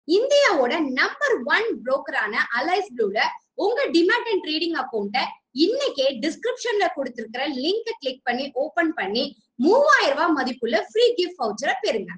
இந்தியாவோட number one புரோக்கரான Alice ப்ளூல உங்க டிமேட் அண்ட் ட்ரேடிங் அக்கௌண்ட்டை இன்னைக்கே டிஸ்கிரிப்ஷன்ல கொடுத்திருக்கிற லிங்கை கிளிக் பண்ணி ஓபன் பண்ணி மூவாயிரம் ரூபாய் மதிப்புள்ள ஃப்ரீ கிஃப்ட் வவுச்சரை பெறுங்க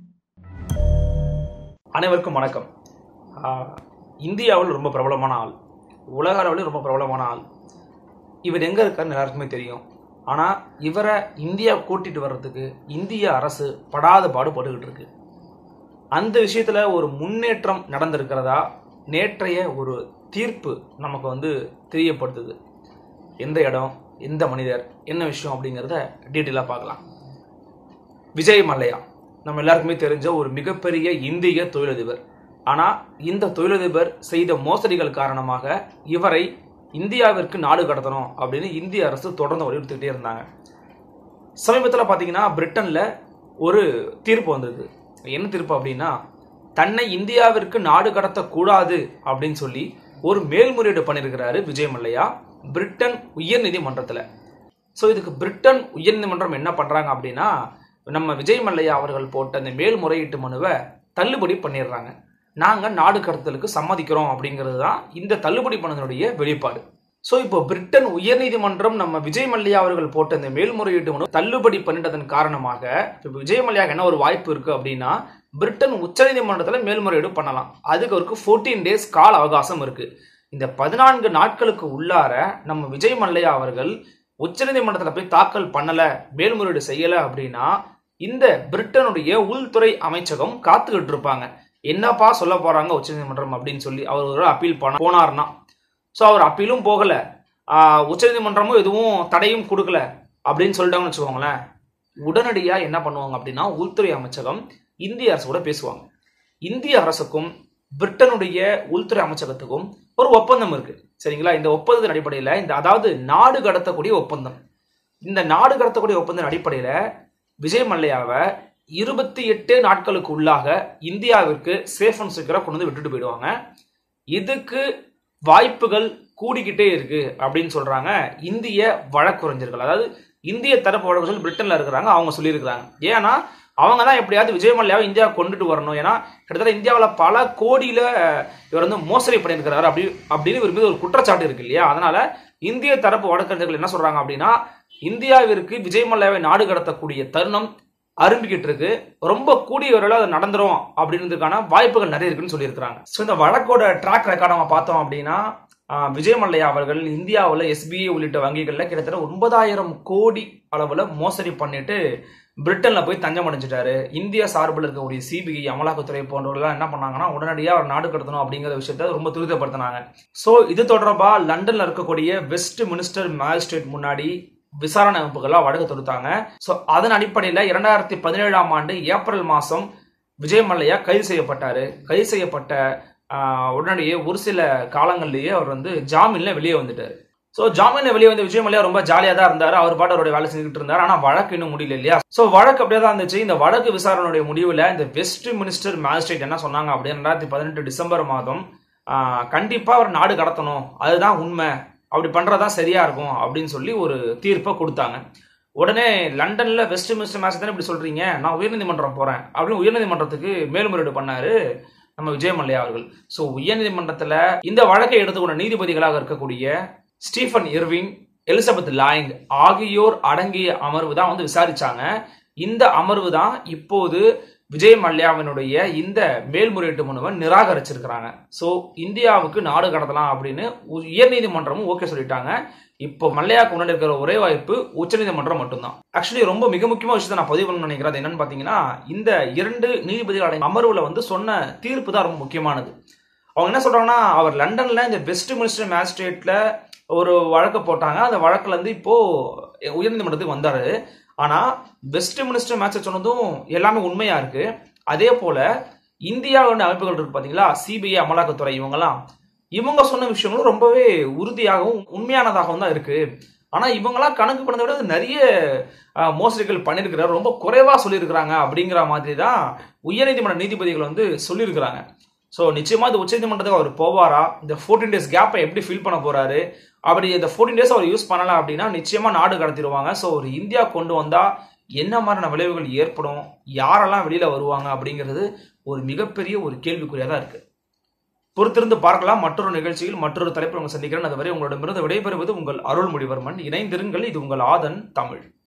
அனைவருக்கும் வணக்கம் ஆஹ், இந்தியாவில் ரொம்ப பிரபலமான ஆள் உலக அளவில் ரொம்ப பிரபலமான ஆள் இவர் எங்கே இருக்காருன்னு எல்லாருக்குமே தெரியும் ஆனால் இவரை இந்தியா கூட்டிட்டு வர்றதுக்கு இந்திய அரசு படாத பாடுபட்டுக்கிட்டு இருக்கு அந்த விஷயத்தில் ஒரு முன்னேற்றம் நடந்திருக்கிறதா நேற்றைய ஒரு தீர்ப்பு நமக்கு வந்து தெரியப்படுத்துது எந்த இடம் எந்த மனிதர் என்ன விஷயம் அப்படிங்கிறத டீட்டெயிலாக பார்க்கலாம் விஜய் மல்லையா நம்ம எல்லாருக்குமே தெரிஞ்ச ஒரு மிகப்பெரிய இந்திய தொழிலதிபர் ஆனால் இந்த தொழிலதிபர் செய்த மோசடிகள் காரணமாக இவரை இந்தியாவிற்கு நாடு கடத்தணும் அப்படின்னு இந்திய அரசு தொடர்ந்து வலியுறுத்திக்கிட்டே இருந்தாங்க சமீபத்தில் பார்த்தீங்கன்னா பிரிட்டனில் ஒரு தீர்ப்பு வந்தது என்ன தீர்ப்பு அப்படின்னா தன்னை இந்தியாவிற்கு நாடு கடத்தக்கூடாது அப்படின்னு சொல்லி ஒரு மேல்முறையீடு பண்ணியிருக்கிறாரு விஜய் மல்லையா பிரிட்டன் உயர்நீதிமன்றத்தில் ஸோ இதுக்கு பிரிட்டன் உயர்நீதிமன்றம் என்ன பண்ணுறாங்க அப்படின்னா நம்ம விஜய் மல்லையா அவர்கள் போட்ட அந்த மேல்முறையீட்டு மனுவை தள்ளுபடி பண்ணிடுறாங்க நாங்கள் நாடு கடத்தலுக்கு சம்மதிக்கிறோம் அப்படிங்கிறது தான் இந்த தள்ளுபடி பண்ணதனுடைய வெளிப்பாடு ஸோ இப்போ பிரிட்டன் உயர்நீதிமன்றம் நம்ம விஜய் மல்லையா அவர்கள் போட்ட இந்த மேல்முறையீட்டு மனு தள்ளுபடி பண்ணிட்டதன் காரணமாக இப்போ விஜய் மல்லையாக்கு என்ன ஒரு வாய்ப்பு இருக்கு அப்படின்னா பிரிட்டன் உச்சநீதிமன்றத்தில் மேல்முறையீடு பண்ணலாம் அதுக்கு அவருக்கு ஃபோர்டீன் டேஸ் கால அவகாசம் இருக்கு இந்த பதினான்கு நாட்களுக்கு உள்ளார நம்ம விஜய் மல்லையா அவர்கள் உச்சநீதிமன்றத்தில் போய் தாக்கல் பண்ணல மேல்முறையீடு செய்யல அப்படின்னா இந்த பிரிட்டனுடைய உள்துறை அமைச்சகம் காத்துக்கிட்டு இருப்பாங்க என்னப்பா சொல்ல போறாங்க உச்சநீதிமன்றம் அப்படின்னு சொல்லி அவர் ஒரு அப்பீல் பண்ண போனார்னா ஸோ அவர் அப்பீலும் போகல ஆஹ் உச்சநீதிமன்றமும் எதுவும் தடையும் கொடுக்கல அப்படின்னு சொல்லிட்டாங்கன்னு வச்சுக்கோங்களேன் உடனடியாக என்ன பண்ணுவாங்க அப்படின்னா உள்துறை அமைச்சகம் இந்திய அரசு கூட பேசுவாங்க இந்திய அரசுக்கும் பிரிட்டனுடைய உள்துறை அமைச்சகத்துக்கும் ஒரு ஒப்பந்தம் இருக்கு சரிங்களா இந்த ஒப்பந்தத்தின் அடிப்படையில் இந்த அதாவது நாடு கடத்தக்கூடிய ஒப்பந்தம் இந்த நாடு கடத்தக்கூடிய ஒப்பந்தத்தின் அடிப்படையில் விஜய் மல்லையாவை இருபத்தி எட்டு நாட்களுக்கு உள்ளாக இந்தியாவிற்கு சேஃப் அண்ட் செக்யூரா கொண்டு வந்து விட்டுட்டு போயிடுவாங்க இதுக்கு வாய்ப்புகள் கூடிக்கிட்டே இருக்கு அப்படின்னு சொல்றாங்க இந்திய வழக்குரைஞர்கள் அதாவது இந்திய தரப்பு வழக்குரைஞர்கள் பிரிட்டன்ல இருக்கிறாங்க அவங்க சொல்லியிருக்கிறாங்க ஏன்னா அவங்க தான் எப்படியாவது விஜய் மல்லையாவை இந்தியா கொண்டுட்டு வரணும் ஏன்னா கிட்டத்தட்ட இந்தியாவில் பல கோடியில இவர் வந்து மோசடி பண்ணியிருக்கிறாரு அப்படி அப்படின்னு இவர் மீது ஒரு குற்றச்சாட்டு இருக்கு இல்லையா அதனால இந்திய தரப்பு வழக்கறிஞர்கள் என்ன சொல்றாங்க அப்படின்னா இந்தியாவிற்கு விஜய் மல்லையாவை நாடு கடத்தக்கூடிய தருணம் அரும்பிக்கிட்டு இருக்கு ரொம்ப கூடிய விரைவில் அது நடந்துரும் அப்படின்றதுக்கான வாய்ப்புகள் நிறைய இருக்குன்னு சொல்லியிருக்கிறாங்க ஸோ இந்த வழக்கோட ட்ராக் ரெக்கார்ட் நம்ம பார்த்தோம் அப்படின்னா ஆஹ், விஜய் மல்லையா அவர்கள் இந்தியாவில் எஸ்பிஐ உள்ளிட்ட வங்கிகளில் கிட்டத்தட்ட ஒன்பதாயிரம் கோடி அளவில் மோசடி பண்ணிட்டு பிரிட்டன்ல போய் தஞ்சம் அடைஞ்சிட்டாரு இந்திய சார்பில் இருக்கக்கூடிய சிபிஐ அமலாக்கத்துறை போன்றவர்கள்லாம் என்ன பண்ணாங்கன்னா உடனடியாக அவர் நாடு கடத்தணும் அப்படிங்கிற விஷயத்த ரொம்ப துரிதப்படுத்தினாங்க ஸோ இது தொடர்பாக லண்டன்ல இருக்கக்கூடிய வெஸ்ட் மினிஸ்டர் மேஜிஸ்ட்ரேட் முன்னாடி விசாரணை அமைப்புகள்லாம் வழக்கு தொடுத்தாங்க ஸோ அதன் அடிப்படையில் இரண்டாயிரத்தி பதினேழாம் ஆண்டு ஏப்ரல் மாதம் விஜய் மல்லையா கைது செய்யப்பட்டாரு கைது செய்யப்பட்ட ஆஹ், உடனடியே ஒரு சில காலங்கள்லயே அவர் வந்து ஜாமீன்ல வெளியே வந்துட்டாரு ஸோ ஜாமீன்ல வெளியே வந்து விஜய் மல்லையா ரொம்ப ஜாலியாக தான் இருந்தார் அவர் பாட்டு அவருடைய வேலை செஞ்சுட்டு இருந்தார் ஆனால் வழக்கு இன்னும் முடியல இல்லையா ஸோ வழக்கு அப்படியே தான் இருந்துச்சு இந்த வழக்கு விசாரணையுடைய முடிவில் இந்த வெஸ்ட் மினிஸ்டர் மேஜிஸ்ட்ரேட் என்ன சொன்னாங்க அப்படின்னு ரெண்டாயிரத்தி பதினெட்டு டிசம்பர் மாதம் ஆஹ், கண்டிப்பா அவர் நாடு கடத்தணும் அதுதான் உண்மை அப்படி பண்றதா சரியா இருக்கும் அப்படின்னு சொல்லி ஒரு தீர்ப்பை கொடுத்தாங்க உடனே லண்டன்ல வெஸ்ட் மினிஸ்டர் மேட்ச் தானே இப்படி சொல்றீங்க நான் உயர்நீதிமன்றம் போறேன் அப்படின்னு உயர்நீதிமன்றத்துக்கு மேல்முறையீடு பண்ணாரு நம்ம விஜய் மல்லையா அவர்கள் ஸோ உயர்நீதிமன்றத்துல இந்த வழக்கை எடுத்துக்கொண்ட நீதிபதிகளாக இருக்கக்கூடிய ஸ்டீஃபன் இர்விங் எலிசபெத் லாயிங் ஆகியோர் அடங்கிய அமர்வு தான் வந்து விசாரிச்சாங்க இந்த அமர்வு தான் இப்போது விஜய் மல்லையாவினுடைய இந்த மேல்முறையீட்டு மனுவை நிராகரிச்சிருக்கிறாங்க ஸோ இந்தியாவுக்கு நாடு கடத்தலாம் அப்படின்னு உயர்நீதிமன்றமும் ஓகே சொல்லிட்டாங்க இப்போ மல்லையாக்கு முன்னாடி இருக்கிற ஒரே வாய்ப்பு உச்சநீதிமன்றம் மட்டும்தான் ஆக்சுவலி ரொம்ப மிக முக்கியமான விஷயத்தை நான் பதிவு பண்ண நினைக்கிறேன் அது என்னன்னு பார்த்தீங்கன்னா இந்த இரண்டு நீதிபதிகளோட அமர்வுல வந்து சொன்ன தீர்ப்பு தான் ரொம்ப முக்கியமானது அவங்க என்ன சொல்றாங்கன்னா அவர் லண்டன்ல இந்த வெஸ்ட் மினிஸ்டர் மேஜிஸ்ட்ரேட்ல ஒரு வழக்கு போட்டாங்க அந்த வழக்குல இருந்து இப்போ உயர்நீதிமன்றத்துக்கு வந்தாரு ஆனா வெஸ்ட் மினிஸ்டர் மேட்ச் சொன்னதும் எல்லாமே உண்மையா இருக்கு அதே போல இந்தியாவோட அமைப்புகள் இருக்கு பாத்தீங்களா சிபிஐ அமலாக்கத்துறை இவங்கெல்லாம் இவங்க சொன்ன விஷயங்களும் ரொம்பவே உறுதியாகவும் உண்மையானதாகவும் தான் இருக்கு ஆனா இவங்கெல்லாம் கணக்கு பண்ணதை விட நிறைய அஹ், மோசடிகள் பண்ணியிருக்கிறார் ரொம்ப குறைவா சொல்லியிருக்கிறாங்க அப்படிங்கிற மாதிரி தான் உயர்நீதிமன்ற நீதிபதிகள் வந்து சொல்லியிருக்கிறாங்க ஸோ நிச்சயமா இது உச்சநீதிமன்றத்துக்கு அவர் போவாரா இந்த ஃபோர்டீன் டேஸ் கேப்பை எப்படி ஃபில் பண்ண போறாரு அப்படி இந்த ஃபோர்டீன் டேஸ் அவர் யூஸ் பண்ணல அப்படின்னா நிச்சயமா நாடு கடத்திடுவாங்க ஸோ ஒரு இந்தியா கொண்டு வந்தா என்ன மாதிரியான விளைவுகள் ஏற்படும் யாரெல்லாம் வெளியில வருவாங்க அப்படிங்கிறது ஒரு மிகப்பெரிய ஒரு கேள்விக்குறியா தான் இருக்கு பொறுத்திருந்து பார்க்கலாம் மற்றொரு நிகழ்ச்சியில் மற்றொரு தலைப்பில் உங்களை சந்திக்கிறேன் அதுவரை உங்களிடமிருந்து விடைபெறுவது உங்கள் அருள்மொழிவர்மன் இணைந்திருங்கள் இது உங்கள் ஆதன் தமிழ்